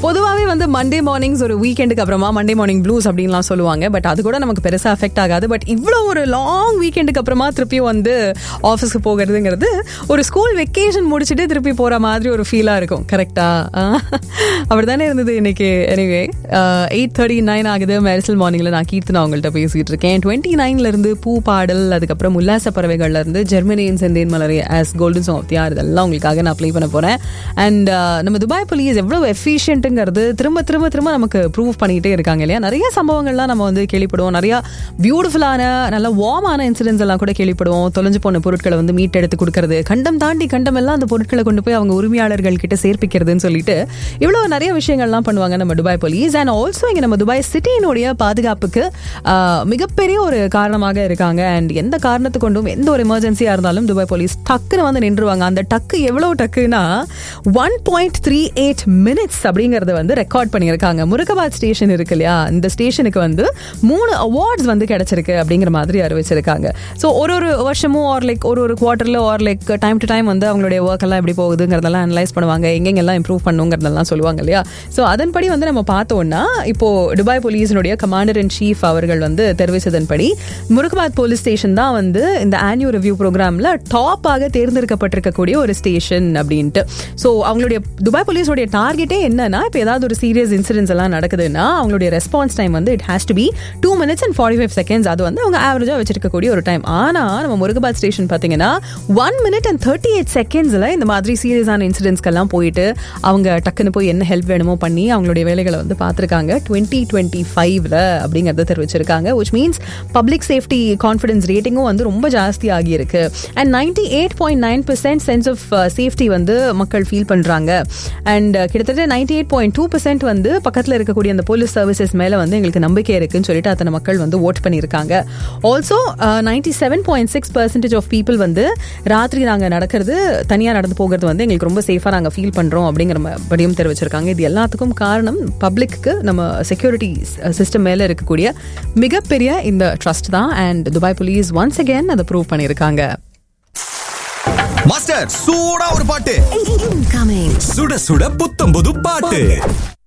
பொதுவாகவே வந்து Monday mornings ஒரு வீக்கெண்டுக்கு அப்புறமா மண்டே மார்னிங் ப்ளூஸ் அப்படின்லாம் சொல்லுவாங்க பட் அது கூட நமக்கு பெருசாக அஃபெக்ட் ஆகாது பட் இவ்வளோ ஒரு லாங் வீக்கெண்டுக்கு அப்புறமா திருப்பியும் வந்து ஆஃபீஸ்க்கு போகிறதுங்கிறது ஒரு ஸ்கூல் வெக்கேஷன் முடிச்சுட்டு திருப்பி போகிற மாதிரி ஒரு ஃபீலாக இருக்கும் கரெக்டா அப்படி தானே இருந்தது இன்னைக்கு எனிவே எயிட் தேர்ட்டி நைன் ஆகுது மெரிசல் மார்னிங்கில் நான் கீர்த்தனா அவங்கள்ட்ட பேசிகிட்டு இருக்கேன் டுவெண்ட்டி நைன்லேருந்து பூ பாடல் அதுக்கப்புறம் உல்லாச பறவைகள்லேருந்து ஜெர்மனியின் செந்தேன் மலரி as golden song of year இதெல்லாம் உங்களுக்காக நான் ப்ளே பண்ண போகிறேன் அண்ட் நம்ம துபாய் போலீஸ் எவ்வளோ எஃபிஷியன்ட்டுங்கிறது திரும்ப திரும்ப திரும்ப நமக்கு ப்ரூவ் பண்ணிக்கிட்டே இருக்காங்க இல்லையா நிறைய சம்பவங்கள்லாம் நம்ம வந்து கேள்விப்படுவோம் நிறைய பியூட்டிஃபுல்லான நல்ல வார்மான இன்சிடென்ட்ஸ் எல்லாம் கூட கேள்விப்படுவோம் தொலைஞ்சு போன பொருட்களை வந்து மீட்டெடுத்து கொடுக்கறது கண்டம் தாண்டி கண்டம் எல்லாம் அந்த பொருட்களை கொண்டு போய் அவங்க உரிமையாளர்கள் கிட்ட சேர்ப்பிக்கிறதுன்னு சொல்லிட்டு இவ்வளோ நிறைய விஷயங்கள்லாம் பண்ணுவாங்க நம்ம துபாய் போலீஸ் அண்ட் ஆல்சோ இங்கே நம்ம துபாய் சிட்டியினுடைய பாதுகாப்புக்கு ஆஹ், மிகப்பெரிய ஒரு காரணமாக இருக்காங்க அண்ட் எந்த காரணத்து கொண்டும் எந்த ஒரு எமர்ஜென்சியாக இருந்தாலும் துபாய் போலீஸ் டக்குன்னு வந்து நின்றுவாங்க அந்த டக்கு எவ்வளோ டக்குன்னா one point three eight minutes அப்படிங்கறத வந்து ரெக்கார்ட் பண்ணியிருக்காங்க முருகபாத் ஸ்டேஷன் இருக்கு இல்லையா இந்த ஸ்டேஷனுக்கு வந்து மூணு அவார்ட்ஸ் வந்து கிடைச்சிருக்கு அப்படிங்கிற மாதிரி அறிவிச்சிருக்காங்க ஸோ ஒரு ஒரு வருஷமும் ஆர் லைக் ஒரு ஒரு குவார்டர்ல or like time to time வந்து அவங்களுடைய ஒர்க் எல்லாம் எப்படி போகுதுங்கிறதெல்லாம் அனலைஸ் பண்ணுவாங்க எங்கெங்கெல்லாம் இம்ப்ரூவ் பண்ணுங்கிறதெல்லாம் சொல்லுவாங்க இல்லையா ஸோ அதன்படி வந்து நம்ம பார்த்தோம்னா இப்போ துபாய் போலீஸினுடைய கமாண்டர் இன் சீஃப் அவர்கள் வந்து தெரிவித்ததன்படி முருகபாத் போலீஸ் ஸ்டேஷன் தான் வந்து இந்த ஆனுவல் ரிவ்யூ ப்ரோக்ராம்ல டாப்பாக தேர்ந்தெடுக்கப்பட்டிருக்கக்கூடிய ஒரு ஸ்டேஷன் அப்படின்ட்டு ஸோ அவங்களுடைய துபாய் போலீஸோடைய டார்கெட்டே என்னன்னா இப்போ ஏதாவது ஒரு சீரியஸ் இன்சிடென்ட்ஸ் எல்லாம் நடக்குதுன்னா அவங்களுடைய ரெஸ்பான்ஸ் டைம் வந்து it has to be two minutes and forty five seconds அது வந்து அவங்க ஆவரேஜாக வச்சிருக்கக்கூடிய ஒரு டைம் ஆனால் நம்ம முருகபாத் ஸ்டேஷன் பார்த்தீங்கன்னா one minute and thirty eight செகண்ட்ஸில் இந்த மாதிரி சீரியஸான இன்சிடென்ட்ஸ்க்கெல்லாம் போயிட்டு அவங்க டக்குன்னு போய் என்ன ஹெல்ப் வேணுமோ பண்ணி அவங்களுடைய வேலைகளை வந்து பார்த்துருக்காங்க டுவெண்ட்டி டுவெண்ட்டி ஃபைவ்ல அப்படிங்கிறத தெரிவிச்சிருக்காங்க which means public safety confidence ரேட்டிங்கும் வந்து ரொம்ப ஜாஸ்தி ஆகியிருக்கு and ninety eight point nine percent sense of safety வந்து மக்கள் ஃபீல் பண்ணுறாங்க அண்ட் கிட்டத்தட்ட ninety eight point two percent வந்து பக்கத்தில் இருக்கக்கூடிய அந்த போலீஸ் சர்வீசஸ் மேலே வந்து எங்களுக்கு நம்பிக்கை இருக்குன்னு சொல்லிட்டு அத்தனை மக்கள் வந்து ஓட் பண்ணியிருக்காங்க also ninety seven point six percentage of people வந்து ராத்திரி நாங்கள் நடக்கிறது தனியாக நடந்து போகிறது வந்து எங்களுக்கு ரொம்ப சேஃபாக நாங்கள் ஃபீல் பண்ணுறோம் அப்படிங்கிற படியும் தெரிவிச்சிருக்காங்க இது எல்லாத்துக்கும் காரணம் பப்ளிக்கு நம்ம செக்யூரிட்டி சிஸ்டம் மேலே இருக்கக்கூடிய மிகப்பெரிய இந்த ட்ரஸ்ட் தான் and Dubai police once again அதை ப்ரூவ் பண்ணியிருக்காங்க மாஸ்டர் சூடா ஒரு பாட்டு Incoming. சுட சுட புத்தம் புது பாட்டு